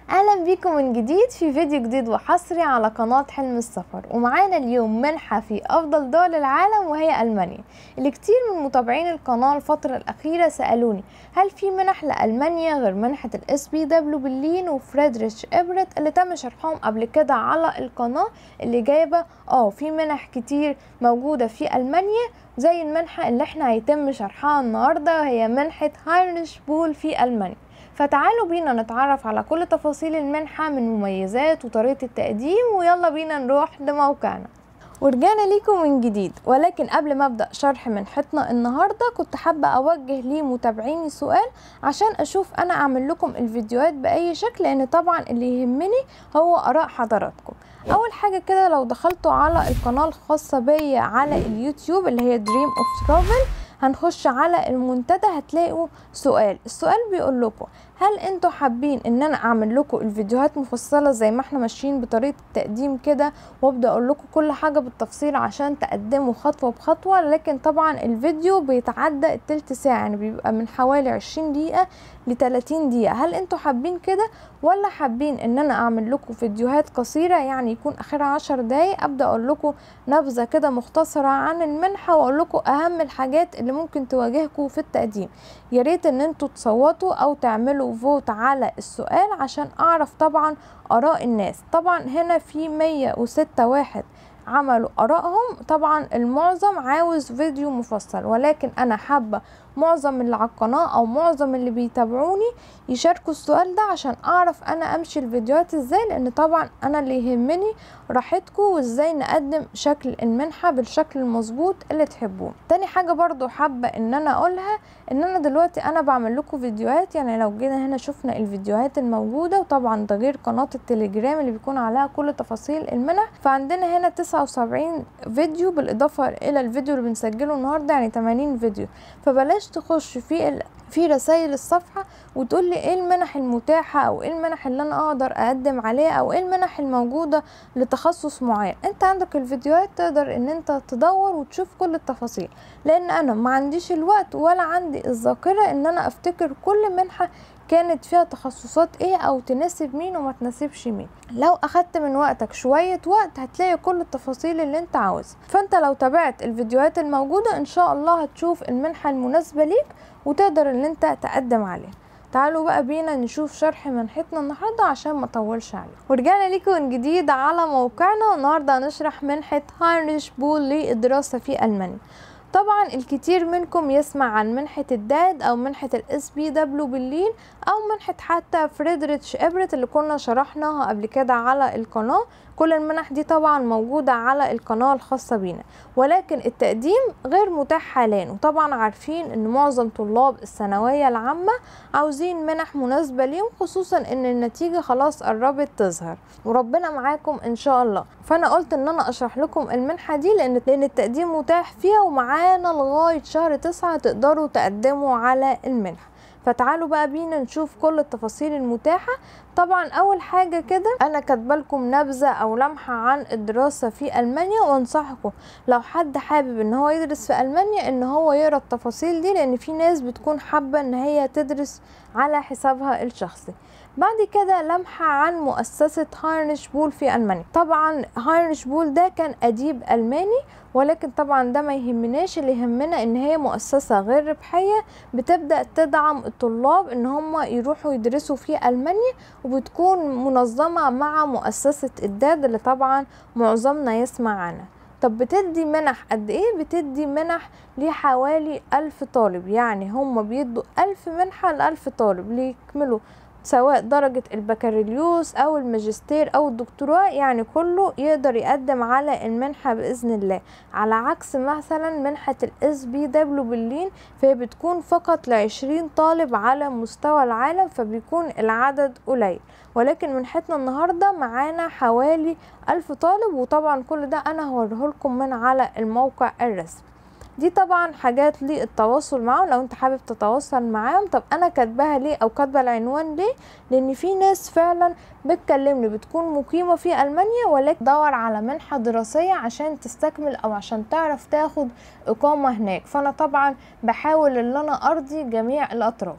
اهلا بيكم من جديد في فيديو جديد وحصري على قناة حلم السفر ومعانا اليوم منحة في افضل دول العالم وهي المانيا اللي كتير من متابعين القناة الفترة الاخيرة سألوني هل في منح لألمانيا غير منحة الاس بي دبليو برلين وفريدريش ابرت اللي تم شرحهم قبل كده على القناة اللي جايبة اه في منح كتير موجودة في المانيا زي المنحة اللي احنا هيتم شرحها النهاردة وهي منحة هايرنش بول في المانيا فتعالوا بينا نتعرف على كل تفاصيل المنحة من مميزات وطريقة التقديم ويلا بينا نروح لموقعنا ورجعنا ليكم من جديد ولكن قبل ما ابدا شرح منحتنا النهارده كنت حابه اوجه لمتابعيني سؤال عشان اشوف انا اعمل لكم الفيديوهات باي شكل لان طبعا اللي يهمني هو اراء حضراتكم اول حاجه كده لو دخلتوا على القناه الخاصه بيا على اليوتيوب اللي هي دريم اوف ترافل هنخش على المنتدى هتلاقوا سؤال السؤال بيقول لكم هل انتوا حابين ان انا اعمل لكم الفيديوهات مفصله زي ما احنا ماشيين بطريقه التقديم كده وابدا اقول لكم كل حاجه بالتفصيل عشان تقدموا خطوه بخطوه لكن طبعا الفيديو بيتعدى التلت ساعه يعني بيبقى من حوالي 20 دقيقه ل 30 دقيقه هل انتوا حابين كده ولا حابين ان انا اعمل لكم فيديوهات قصيره يعني يكون اخرها 10 دقايق ابدا اقول لكم نبذه كده مختصره عن المنحه واقول لكم اهم الحاجات اللي ممكن تواجهكم في التقديم يا ريت ان انتوا تصوتوا او تعملوا فوت على السؤال عشان اعرف طبعا اراء الناس طبعا هنا في 106 واحد عملوا ارائهم طبعا المعظم عاوز فيديو مفصل ولكن انا حابه معظم اللي على القناه او معظم اللي بيتابعوني يشاركوا السؤال ده عشان اعرف انا امشي الفيديوهات ازاي لان طبعا انا اللي يهمني راحتكم وازاي نقدم شكل المنحه بالشكل المظبوط اللي تحبوه تاني حاجه برضو حابه ان انا اقولها ان انا دلوقتي انا بعمل لكم فيديوهات يعني لو جينا هنا شفنا الفيديوهات الموجوده وطبعا ده غير قناه التليجرام اللي بيكون عليها كل تفاصيل المنح فعندنا هنا 79 فيديو بالاضافه الى الفيديو اللي بنسجله النهارده يعني 80 فيديو فبلاش تخش في ال... في رسائل الصفحة وتقول لي ايه المنح المتاحة او ايه المنح اللي انا اقدر اقدم عليها او ايه المنح الموجودة لتخصص معين انت عندك الفيديوهات تقدر ان انت تدور وتشوف كل التفاصيل لان انا ما عنديش الوقت ولا عندي الذاكرة ان انا افتكر كل منحة كانت فيها تخصصات ايه او تناسب مين وما تناسبش مين لو اخدت من وقتك شوية وقت هتلاقي كل التفاصيل اللي انت عاوزها فانت لو تابعت الفيديوهات الموجودة ان شاء الله هتشوف المنحة المناسبة ليك وتقدر ان انت تقدم عليها تعالوا بقى بينا نشوف شرح منحتنا النهارده عشان ما اطولش عليكم ورجعنا لكم من جديد على موقعنا والنهارده هنشرح منحه هاينريش بول للدراسه في المانيا طبعا الكتير منكم يسمع عن منحة الداد او منحة الاس بي دبليو برلين او منحة حتى فريدريتش ابرت اللي كنا شرحناها قبل كده على القناة كل المنح دي طبعا موجودة على القناة الخاصة بينا ولكن التقديم غير متاح حاليا وطبعا عارفين ان معظم طلاب الثانوية العامة عاوزين منح مناسبة ليهم خصوصا ان النتيجة خلاص قربت تظهر وربنا معاكم ان شاء الله فانا قلت ان انا اشرح لكم المنحة دي لان لان التقديم متاح فيها ومعانا لغاية شهر تسعة تقدروا تقدموا على المنحة فتعالوا بقى بينا نشوف كل التفاصيل المتاحة طبعا اول حاجة كده انا كاتبالكم نبذة او لمحة عن الدراسة في المانيا وانصحكم لو حد حابب ان هو يدرس في المانيا ان هو يقرا التفاصيل دي لان في ناس بتكون حابة ان هي تدرس على حسابها الشخصي بعد كده لمحة عن مؤسسة هايرنش بول في ألمانيا طبعا هايرنش بول ده كان أديب ألماني ولكن طبعا ده ما يهمناش اللي يهمنا ان هي مؤسسة غير ربحية بتبدأ تدعم الطلاب ان هم يروحوا يدرسوا في ألمانيا وبتكون منظمة مع مؤسسة الداد اللي طبعا معظمنا يسمع عنها طب بتدي منح قد ايه بتدي منح لحوالي ألف طالب يعني هم بيدوا ألف منحة لألف طالب ليكملوا سواء درجة البكالوريوس أو الماجستير أو الدكتوراه يعني كله يقدر يقدم على المنحة بإذن الله على عكس مثلا منحة الاس بي دبليو برلين فهي بتكون فقط لعشرين طالب على مستوى العالم فبيكون العدد قليل ولكن منحتنا النهاردة معانا حوالي ألف طالب وطبعا كل ده أنا هوريهولكم من على الموقع الرسمي دي طبعا حاجات للتواصل معاهم لو انت حابب تتواصل معاهم طب انا كاتباها ليه او كاتبه العنوان ليه لان في ناس فعلا بتكلمني بتكون مقيمه في المانيا ولكن دور على منحه دراسيه عشان تستكمل او عشان تعرف تاخد اقامه هناك فانا طبعا بحاول ان انا ارضي جميع الاطراف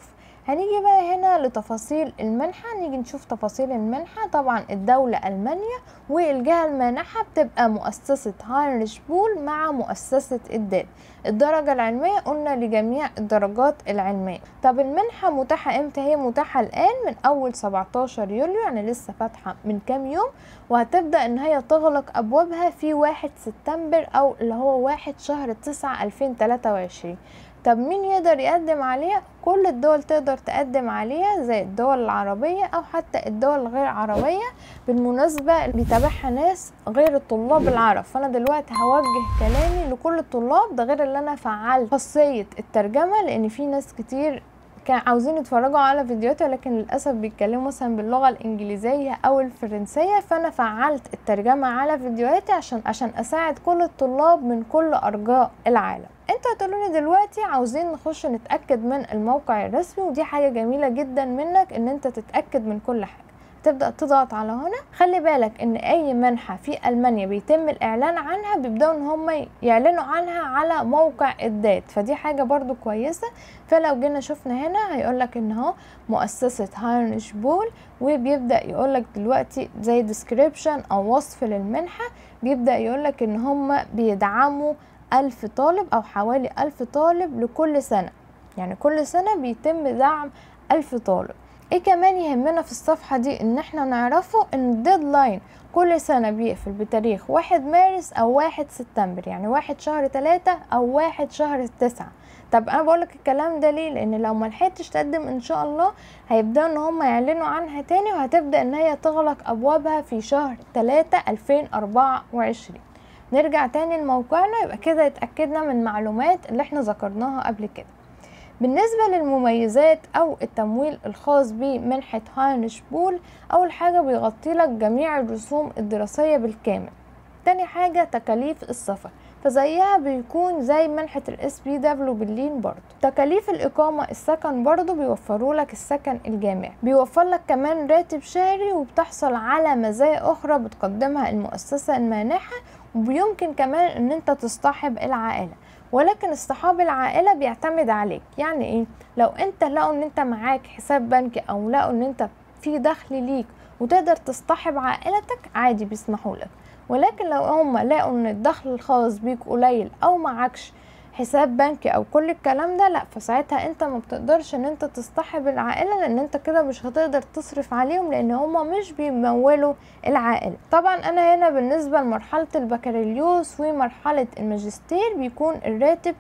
هنيجي بقى هنا لتفاصيل المنحة نيجي نشوف تفاصيل المنحة طبعا الدولة ألمانيا والجهة المانحة بتبقى مؤسسة هاينريش بول مع مؤسسة الدال الدرجة العلمية قلنا لجميع الدرجات العلمية طب المنحة متاحة امتى هي متاحة الآن من أول 17 يوليو يعني لسه فاتحة من كام يوم وهتبدأ ان هي تغلق أبوابها في 1 سبتمبر أو اللي هو 1 شهر 9 2023 طب مين يقدر يقدم عليها كل الدول تقدر تقدم عليها زي الدول العربية او حتى الدول الغير عربية بالمناسبة بيتابعها ناس غير الطلاب العرب فانا دلوقتي هوجه كلامي لكل الطلاب ده غير اللي انا فعلت خاصية الترجمة لان في ناس كتير كان عاوزين يتفرجوا على فيديوهاتي ولكن للاسف بيتكلموا مثلا باللغه الانجليزيه او الفرنسيه فانا فعلت الترجمه على فيديوهاتي عشان عشان اساعد كل الطلاب من كل ارجاء العالم انتوا هتقولوا لي دلوقتي عاوزين نخش نتاكد من الموقع الرسمي ودي حاجه جميله جدا منك ان انت تتاكد من كل حاجه تبدا تضغط على هنا خلي بالك ان اي منحه في المانيا بيتم الاعلان عنها بيبداوا ان هم يعلنوا عنها على موقع الدات فدي حاجه برضو كويسه فلو جينا شفنا هنا هيقول لك ان هو مؤسسه هايرنش بول وبيبدا يقول لك دلوقتي زي ديسكريبشن او وصف للمنحه بيبدا يقول لك ان هم بيدعموا ألف طالب أو حوالي ألف طالب لكل سنة يعني كل سنة بيتم دعم ألف طالب ايه كمان يهمنا في الصفحة دي ان احنا نعرفه ان الديدلاين كل سنة بيقفل بتاريخ واحد مارس او واحد سبتمبر يعني واحد شهر تلاتة او واحد شهر تسعة طب انا بقولك الكلام ده ليه لان لو ملحقتش تقدم ان شاء الله هيبداوا ان هم يعلنوا عنها تاني وهتبدأ ان هي تغلق ابوابها في شهر تلاتة الفين اربعة وعشرين نرجع تاني لموقعنا يبقى كده اتأكدنا من المعلومات اللي احنا ذكرناها قبل كده بالنسبة للمميزات أو التمويل الخاص بمنحة هاينش بول أول حاجة بيغطي لك جميع الرسوم الدراسية بالكامل تاني حاجة تكاليف السفر فزيها بيكون زي منحة الاس بي دبليو برلين برضو تكاليف الإقامة السكن برضو بيوفروا لك السكن الجامعي بيوفر لك كمان راتب شهري وبتحصل على مزايا أخرى بتقدمها المؤسسة المانحة وبيمكن كمان ان انت تصطحب العائلة ولكن اصطحاب العائلة بيعتمد عليك يعني ايه لو انت لقوا ان انت معاك حساب بنكي او لقوا ان انت في دخل ليك وتقدر تصطحب عائلتك عادي بيسمحوا لك ولكن لو هم لقوا ان الدخل الخاص بيك قليل او معكش حساب بنكي او كل الكلام ده لا فساعتها انت ما بتقدرش ان انت تصطحب العائله لان انت كده مش هتقدر تصرف عليهم لان هما مش بيمولوا العائله طبعا انا هنا بالنسبه لمرحله البكالوريوس ومرحله الماجستير بيكون الراتب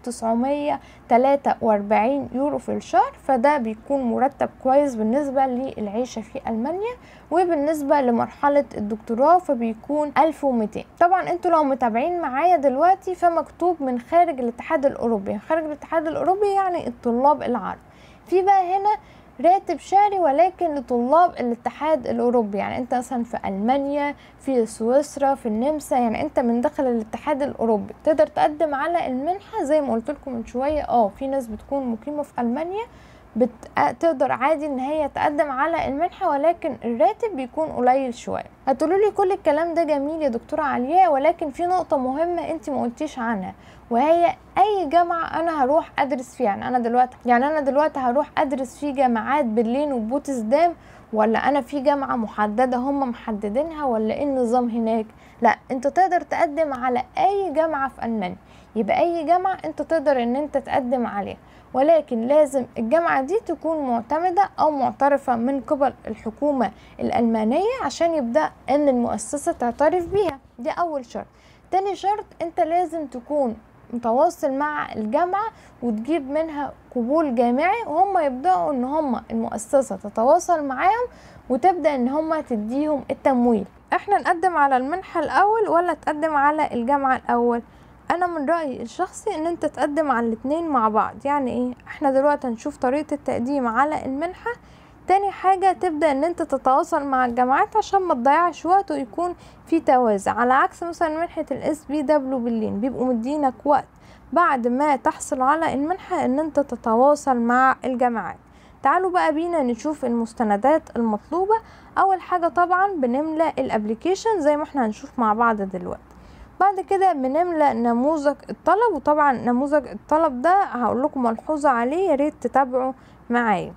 943 يورو في الشهر فده بيكون مرتب كويس بالنسبه للعيشه في المانيا وبالنسبه لمرحله الدكتوراه فبيكون 1200 طبعا انتوا لو متابعين معايا دلوقتي فمكتوب من خارج الاتحاد الاوروبي خارج الاتحاد الاوروبي يعني الطلاب العرب في بقى هنا راتب شهري ولكن لطلاب الاتحاد الاوروبي يعني انت مثلا في المانيا في سويسرا في النمسا يعني انت من داخل الاتحاد الاوروبي تقدر تقدم على المنحه زي ما قلت لكم من شويه اه في ناس بتكون مقيمه في المانيا بت... تقدر عادي ان هي تقدم على المنحه ولكن الراتب بيكون قليل شويه هتقولوا لي كل الكلام ده جميل يا دكتوره علياء ولكن في نقطه مهمه انت ما قلتيش عنها وهي اي جامعه انا هروح ادرس فيها يعني انا دلوقتي يعني انا دلوقتي هروح ادرس في جامعات برلين وبوتسدام ولا انا في جامعه محدده هم محددينها ولا ايه النظام هناك لا انت تقدر تقدم على اي جامعه في المانيا يبقى اي جامعه انت تقدر ان انت تقدم عليها ولكن لازم الجامعة دي تكون معتمدة أو معترفة من قبل الحكومة الألمانية عشان يبدأ أن المؤسسة تعترف بيها دي أول شرط تاني شرط أنت لازم تكون متواصل مع الجامعة وتجيب منها قبول جامعي وهم يبدأوا ان هم المؤسسة تتواصل معاهم وتبدأ ان هم تديهم التمويل احنا نقدم على المنحة الاول ولا تقدم على الجامعة الاول انا من رأيي الشخصي ان انت تقدم على الاتنين مع بعض يعني ايه احنا دلوقتي هنشوف طريقة التقديم على المنحة تاني حاجة تبدأ ان انت تتواصل مع الجامعات عشان ما تضيعش وقت ويكون في توازي على عكس مثلا منحة الاس بي دبليو برلين بيبقوا مدينك وقت بعد ما تحصل على المنحة ان انت تتواصل مع الجامعات تعالوا بقى بينا نشوف المستندات المطلوبة اول حاجة طبعا بنملى الابليكيشن زي ما احنا هنشوف مع بعض دلوقتي بعد كده بنملى نموذج الطلب وطبعا نموذج الطلب ده هقول لكم ملحوظة عليه يا ريت تتابعوا معايا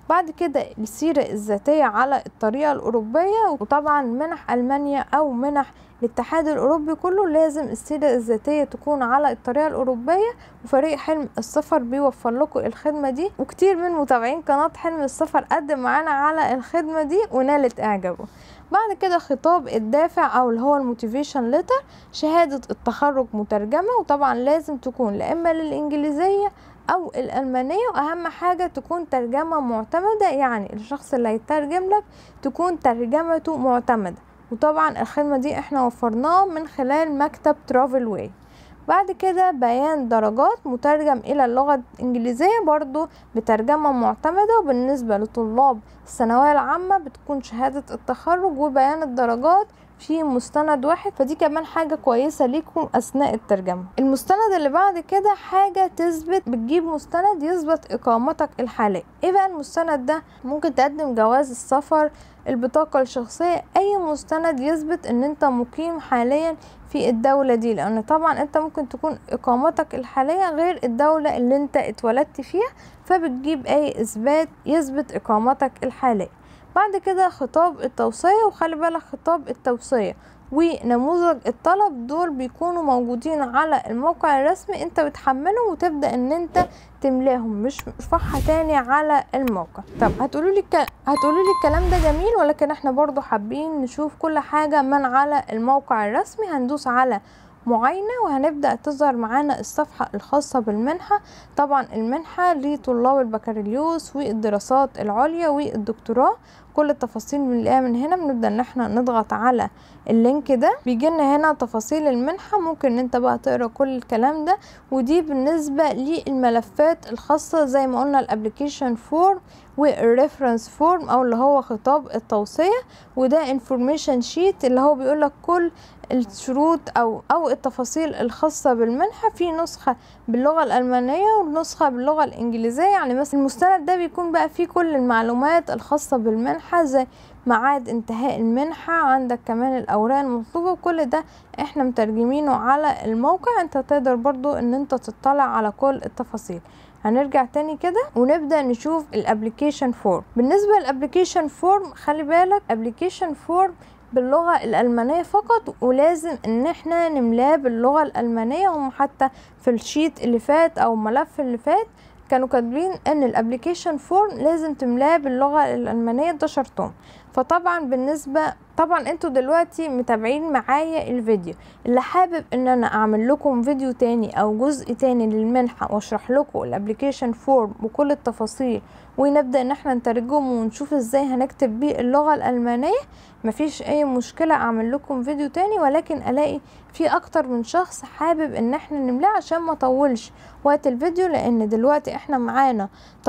بعد كده السيرة الذاتية على الطريقة الأوروبية وطبعا منح ألمانيا أو منح الاتحاد الأوروبي كله لازم السيرة الذاتية تكون على الطريقة الأوروبية وفريق حلم السفر بيوفر لكم الخدمة دي وكتير من متابعين قناة حلم السفر قدم معانا على الخدمة دي ونالت إعجابه بعد كده خطاب الدافع او اللي هو الموتيفيشن ليتر شهادة التخرج مترجمة وطبعا لازم تكون لا اما للانجليزية او الالمانية واهم حاجة تكون ترجمة معتمدة يعني الشخص اللي هيترجم لك تكون ترجمته معتمدة وطبعا الخدمة دي احنا وفرناها من خلال مكتب ترافل واي بعد كده بيان درجات مترجم الى اللغة الانجليزية برضو بترجمة معتمدة وبالنسبة لطلاب الثانوية العامة بتكون شهادة التخرج وبيان الدرجات في مستند واحد فدي كمان حاجة كويسة ليكم أثناء الترجمة المستند اللي بعد كده حاجة تثبت بتجيب مستند يثبت إقامتك الحالية إيه بقى المستند ده ممكن تقدم جواز السفر البطاقة الشخصية أي مستند يثبت إن أنت مقيم حاليا في الدولة دي لأن طبعا أنت ممكن تكون إقامتك الحالية غير الدولة اللي أنت اتولدت فيها فبتجيب أي إثبات يثبت إقامتك الحالية بعد كده خطاب التوصية وخلي بالك خطاب التوصية ونموذج الطلب دول بيكونوا موجودين على الموقع الرسمي انت بتحملهم وتبدا ان انت تملاهم مش صفحه تاني على الموقع طب هتقولوا لي هتقولوا لي الكلام ده جميل ولكن احنا برضو حابين نشوف كل حاجه من على الموقع الرسمي هندوس على معاينة وهنبدأ تظهر معانا الصفحة الخاصة بالمنحة طبعا المنحة لطلاب البكالوريوس والدراسات العليا والدكتوراه كل التفاصيل بنلاقيها من هنا بنبدأ ان احنا نضغط على اللينك ده بيجيلنا هنا تفاصيل المنحة ممكن ان انت بقى تقرا كل الكلام ده ودي بالنسبة للملفات الخاصة زي ما قلنا الابليكيشن فورم والريفرنس فورم او اللي هو خطاب التوصية وده انفورميشن شيت اللي هو بيقولك كل الشروط او او التفاصيل الخاصة بالمنحة في نسخة باللغة الألمانية ونسخة باللغة الإنجليزية يعني مثلا المستند ده بيكون بقى فيه كل المعلومات الخاصة بالمنحة زي ميعاد انتهاء المنحة عندك كمان الأوراق المطلوبة وكل ده احنا مترجمينه على الموقع انت تقدر برضو ان انت تطلع على كل التفاصيل هنرجع تاني كده ونبدا نشوف الابلكيشن فورم بالنسبه للابلكيشن فورم خلي بالك ابلكيشن فورم باللغة الألمانية فقط ولازم ان احنا نملاه باللغة الألمانية هم حتى في الشيت اللي فات او الملف اللي فات كانوا كاتبين ان الابليكيشن فورم لازم تملاه باللغة الألمانية ده شرطهم فطبعا بالنسبة طبعا انتوا دلوقتي متابعين معايا الفيديو اللي حابب ان انا اعمل لكم فيديو تاني او جزء تاني للمنحة واشرح لكم الابليكيشن فورم بكل التفاصيل ونبدأ ان احنا نترجمه ونشوف ازاي هنكتب بيه اللغة الألمانية مفيش اي مشكلة اعمل لكم فيديو تاني ولكن الاقي في اكتر من شخص حابب ان احنا نملاه عشان ما اطولش وقت الفيديو لان دلوقتي احنا معانا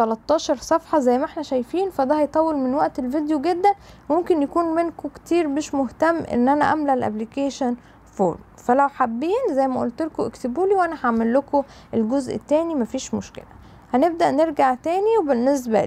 13 صفحة زي ما احنا شايفين فده هيطول من وقت الفيديو جدا ممكن يكون منكم كتير مش مهتم ان انا املى الابليكيشن فورم فلو حابين زي ما قلت لكم اكتبوا لي وانا هعمل لكم الجزء التاني مفيش مشكله هنبدا نرجع تاني وبالنسبه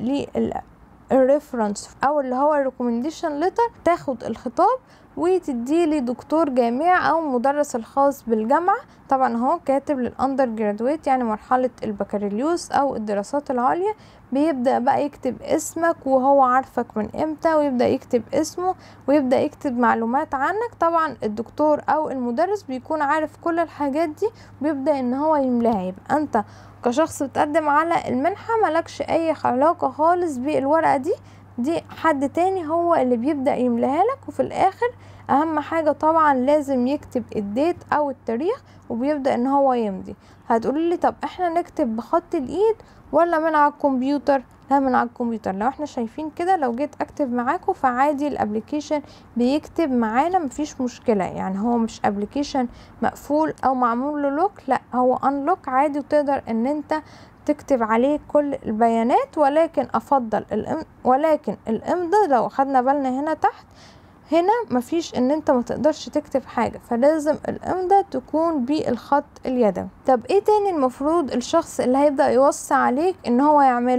للريفرنس او اللي هو الريكومنديشن ليتر تاخد الخطاب وتديه لدكتور جامعي او مدرس الخاص بالجامعه طبعا هو كاتب للاندر جرادويت يعني مرحله البكالوريوس او الدراسات العليا بيبدا بقى يكتب اسمك وهو عارفك من امتى ويبدا يكتب اسمه ويبدا يكتب معلومات عنك طبعا الدكتور او المدرس بيكون عارف كل الحاجات دي وبيبدا ان هو يملاها يبقى انت كشخص بتقدم على المنحه ملكش اي علاقه خالص بالورقه دي دي حد تاني هو اللي بيبدأ يملاها لك وفي الآخر أهم حاجة طبعا لازم يكتب الديت أو التاريخ وبيبدأ إن هو يمضي هتقولي لي طب احنا نكتب بخط الإيد ولا من على الكمبيوتر لا من على الكمبيوتر لو احنا شايفين كده لو جيت اكتب معاكم فعادي الابليكيشن بيكتب معانا مفيش مشكلة يعني هو مش ابليكيشن مقفول او معمول له لوك لا هو انلوك عادي وتقدر ان انت تكتب عليه كل البيانات ولكن افضل الام ولكن الامضاء لو خدنا بالنا هنا تحت هنا مفيش ان انت ما تقدرش تكتب حاجة فلازم الامضاء تكون بالخط اليدوي طب ايه تاني المفروض الشخص اللي هيبدأ يوصي عليك ان هو يعمله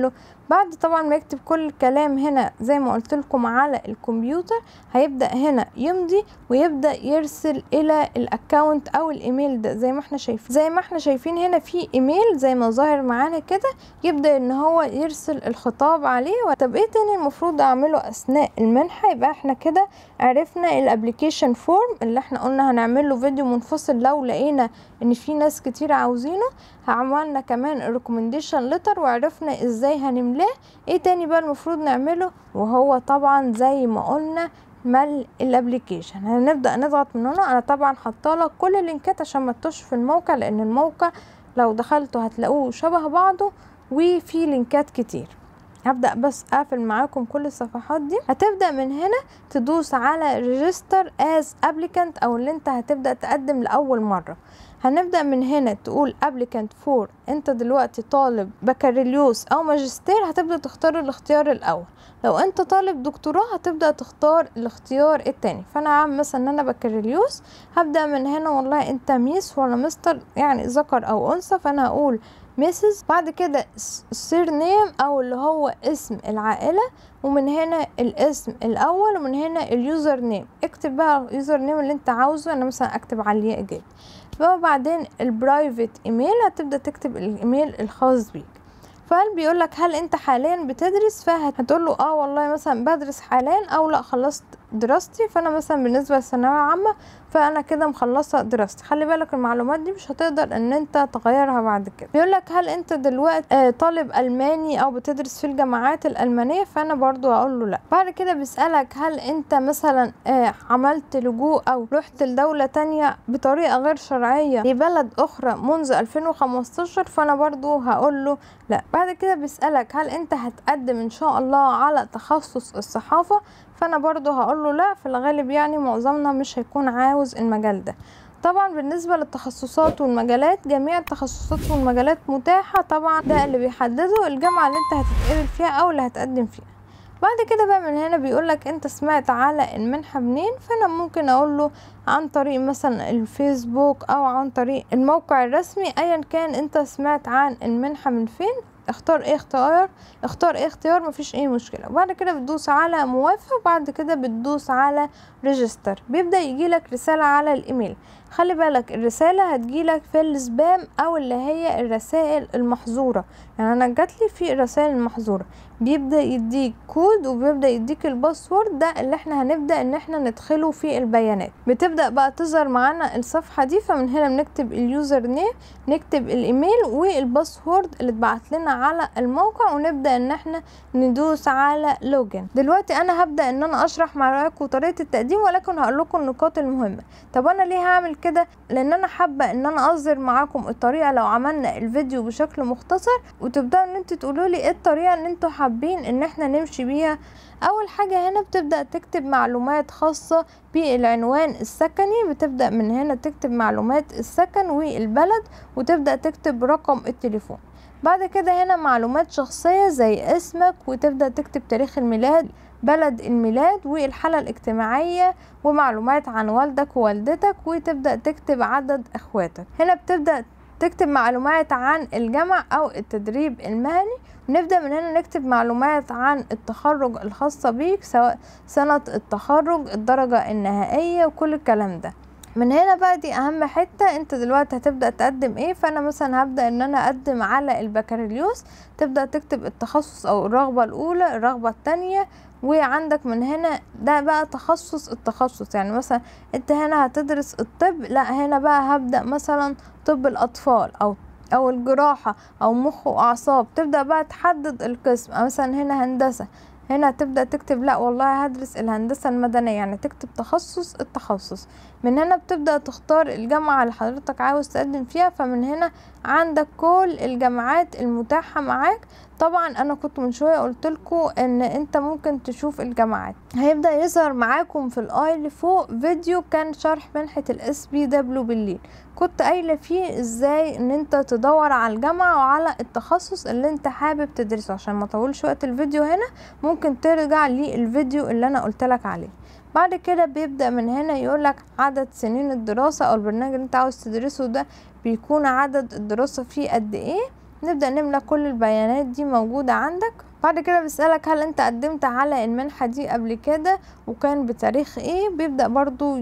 بعد طبعا ما يكتب كل الكلام هنا زي ما قلت لكم على الكمبيوتر هيبدا هنا يمضي ويبدا يرسل الى الاكونت او الايميل ده زي ما احنا شايفين زي ما احنا شايفين هنا في ايميل زي ما ظاهر معانا كده يبدا ان هو يرسل الخطاب عليه طب ايه تاني المفروض اعمله اثناء المنحه يبقى احنا كده عرفنا الابلكيشن فورم اللي احنا قلنا هنعمل له فيديو منفصل لو لقينا ان في ناس كتير عاوزينه عملنا كمان الريكومنديشن لتر وعرفنا ازاي هنملاه ايه تاني بقى المفروض نعمله وهو طبعا زي ما قلنا مل الابليكيشن هنبدا نضغط من هنا انا طبعا حاطه كل اللينكات عشان ما تطش في الموقع لان الموقع لو دخلتوا هتلاقوه شبه بعضه وفي لينكات كتير هبدأ بس اقفل معاكم كل الصفحات دي هتبدأ من هنا تدوس على ريجستر از ابليكانت او اللي انت هتبدأ تقدم لأول مرة هنبدأ من هنا تقول ابليكانت فور انت دلوقتي طالب بكالوريوس او ماجستير هتبدأ تختار الاختيار الاول لو انت طالب دكتوراه هتبدأ تختار الاختيار التاني فانا عام مثلا ان انا بكالوريوس هبدأ من هنا والله انت ميس ولا مستر يعني ذكر او انثى فانا هقول ميسز بعد كده السير نيم او اللي هو اسم العائله ومن هنا الاسم الاول ومن هنا اليوزر نيم اكتب بقى اليوزر نيم اللي انت عاوزه انا مثلا اكتب علياء جد وبعدين البرايفت ايميل هتبدا تكتب الايميل الخاص بيك فهل بيقول لك هل انت حاليا بتدرس فهتقول له اه والله مثلا بدرس حاليا او لا خلصت دراستي فانا مثلا بالنسبه للثانويه عامه فانا كده مخلصه دراستي خلي بالك المعلومات دي مش هتقدر ان انت تغيرها بعد كده بيقول لك هل انت دلوقتي آه طالب الماني او بتدرس في الجامعات الالمانيه فانا برضو هقول له لا بعد كده بيسالك هل انت مثلا آه عملت لجوء او رحت لدوله تانية بطريقه غير شرعيه لبلد اخرى منذ 2015 فانا برضو هقول له لا بعد كده بيسالك هل انت هتقدم ان شاء الله على تخصص الصحافه فانا برضو هقول له لا في الغالب يعني معظمنا مش هيكون عاوز المجال ده طبعا بالنسبة للتخصصات والمجالات جميع التخصصات والمجالات متاحة طبعا ده اللي بيحدده الجامعة اللي انت هتتقبل فيها او اللي هتقدم فيها بعد كده بقى من هنا بيقولك انت سمعت على المنحة منين فانا ممكن اقول له عن طريق مثلا الفيسبوك او عن طريق الموقع الرسمي ايا كان انت سمعت عن المنحة من فين اختار ايه اختيار اختار ايه اختيار مفيش اي مشكله وبعد كده بتدوس على موافق وبعد كده بتدوس على ريجستر بيبدا يجيلك رساله على الايميل خلي بالك الرساله هتجيلك في السبام او اللي هي الرسائل المحظوره يعني انا جاتلي في الرسائل المحظوره بيبدا يديك كود وبيبدا يديك الباسورد ده اللي احنا هنبدا ان احنا ندخله في البيانات بتبدا بقى تظهر معانا الصفحه دي فمن هنا بنكتب اليوزر نيم نكتب الايميل والباسورد اللي اتبعت لنا على الموقع ونبدا ان احنا ندوس على لوجن دلوقتي انا هبدا ان انا اشرح معاكم طريقه التقديم ولكن هقول لكم النقاط المهمه طب انا ليه هعمل كده لان انا حابه ان انا اظهر معاكم الطريقه لو عملنا الفيديو بشكل مختصر وتبداوا ان انتوا تقولوا لي ايه الطريقه ان انتوا حابين ان احنا نمشي بيها اول حاجه هنا بتبدا تكتب معلومات خاصه بالعنوان السكني بتبدا من هنا تكتب معلومات السكن والبلد وتبدا تكتب رقم التليفون بعد كده هنا معلومات شخصية زي اسمك وتبدأ تكتب تاريخ الميلاد بلد الميلاد والحالة الاجتماعية ومعلومات عن والدك ووالدتك وتبدأ تكتب عدد اخواتك هنا بتبدأ تكتب معلومات عن الجامعة أو التدريب المهني ونبدأ من هنا نكتب معلومات عن التخرج الخاصة بيك سواء سنة التخرج الدرجة النهائية وكل الكلام ده من هنا بقى دي اهم حتة انت دلوقتي هتبدأ تقدم ايه فانا مثلا هبدأ ان انا اقدم على البكالوريوس تبدأ تكتب التخصص او الرغبة الاولى الرغبة التانية وعندك من هنا ده بقى تخصص التخصص يعني مثلا انت هنا هتدرس الطب لا هنا بقى هبدأ مثلا طب الاطفال او او الجراحة او مخ واعصاب تبدأ بقى تحدد القسم مثلا هنا هندسة هنا تبدأ تكتب لا والله هدرس الهندسة المدنية يعني تكتب تخصص التخصص من هنا بتبدأ تختار الجامعة اللي حضرتك عاوز تقدم فيها فمن هنا عندك كل الجامعات المتاحة معاك طبعا انا كنت من شويه قلت لكم ان انت ممكن تشوف الجامعات هيبدا يظهر معاكم في الاي اللي فوق فيديو كان شرح منحه الاس بي دبليو بالليل كنت قايله فيه ازاي ان انت تدور على الجامعه وعلى التخصص اللي انت حابب تدرسه عشان ما اطولش وقت الفيديو هنا ممكن ترجع للفيديو اللي انا قلت لك عليه بعد كده بيبدأ من هنا يقولك عدد سنين الدراسة او البرنامج اللي انت عاوز تدرسه ده بيكون عدد الدراسة فيه قد ايه نبدأ نملى كل البيانات دي موجودة عندك بعد كده بيسألك هل انت قدمت على المنحة دي قبل كده وكان بتاريخ ايه بيبدأ برضو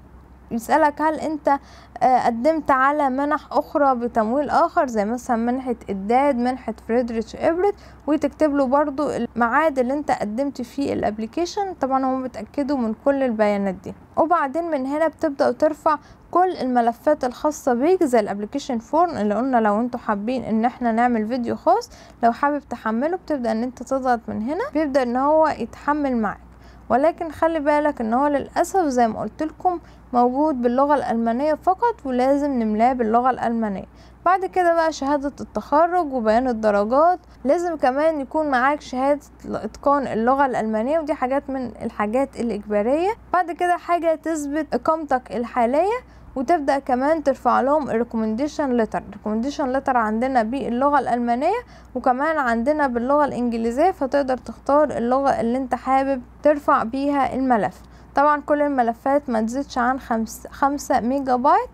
يسألك هل انت قدمت على منح اخرى بتمويل اخر زي مثلا منحة الداد منحة فريدريتش ابرت وتكتب له برضو الميعاد اللي انت قدمت فيه الابليكيشن طبعا هم بتأكدوا من كل البيانات دي وبعدين من هنا بتبدأ ترفع كل الملفات الخاصة بيك زي الابليكيشن فورم اللي قلنا لو انتوا حابين ان احنا نعمل فيديو خاص لو حابب تحمله بتبدأ ان انت تضغط من هنا بيبدأ ان هو يتحمل معاك ولكن خلي بالك ان هو للأسف زي ما قلت لكم موجود باللغة الألمانية فقط ولازم نملاه باللغة الألمانية بعد كده بقى شهادة التخرج وبيان الدرجات لازم كمان يكون معاك شهادة إتقان اللغة الألمانية ودي حاجات من الحاجات الإجبارية بعد كده حاجة تثبت إقامتك الحالية وتبدأ كمان ترفع لهم الريكومنديشن لتر الريكومنديشن لتر عندنا باللغة الألمانية وكمان عندنا باللغة الإنجليزية فتقدر تختار اللغة اللي انت حابب ترفع بيها الملف طبعا كل الملفات ما تزيدش عن خمس خمسة ميجا بايت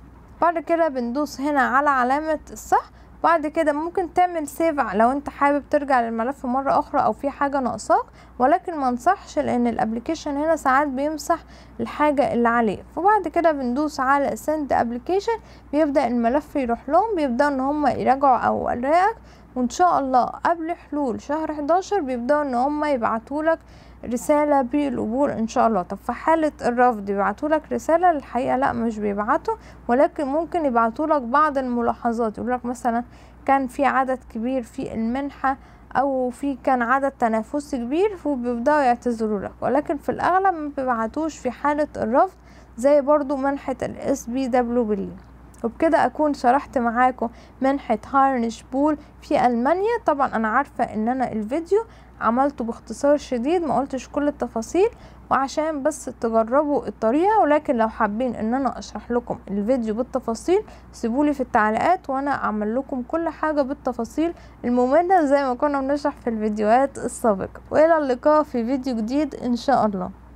بعد كده بندوس هنا على علامة الصح بعد كده ممكن تعمل سيف لو انت حابب ترجع للملف مرة اخرى او في حاجة ناقصاك ولكن ما انصحش لان الابليكيشن هنا ساعات بيمسح الحاجة اللي عليه فبعد كده بندوس على send application بيبدأ الملف يروح لهم بيبدأوا ان هم يراجعوا اوراقك وان شاء الله قبل حلول شهر 11 بيبدأوا ان هم يبعتولك رسالة بالقبول ان شاء الله طب في حالة الرفض يبعتولك رسالة الحقيقة لا مش بيبعتوا ولكن ممكن يبعتولك بعض الملاحظات يقولك مثلا كان في عدد كبير في المنحة او في كان عدد تنافسي كبير فبيبدأوا يعتذروا لك ولكن في الاغلب ما بيبعتوش في حالة الرفض زي برضو منحة الاس بي دبليو برلين وبكده اكون شرحت معاكم منحة هارنش بول في المانيا طبعا انا عارفة ان انا الفيديو عملته باختصار شديد ما قلتش كل التفاصيل وعشان بس تجربوا الطريقة ولكن لو حابين ان انا اشرح لكم الفيديو بالتفاصيل سيبولي في التعليقات وانا اعمل لكم كل حاجة بالتفاصيل المملة زي ما كنا بنشرح في الفيديوهات السابقة والى اللقاء في فيديو جديد ان شاء الله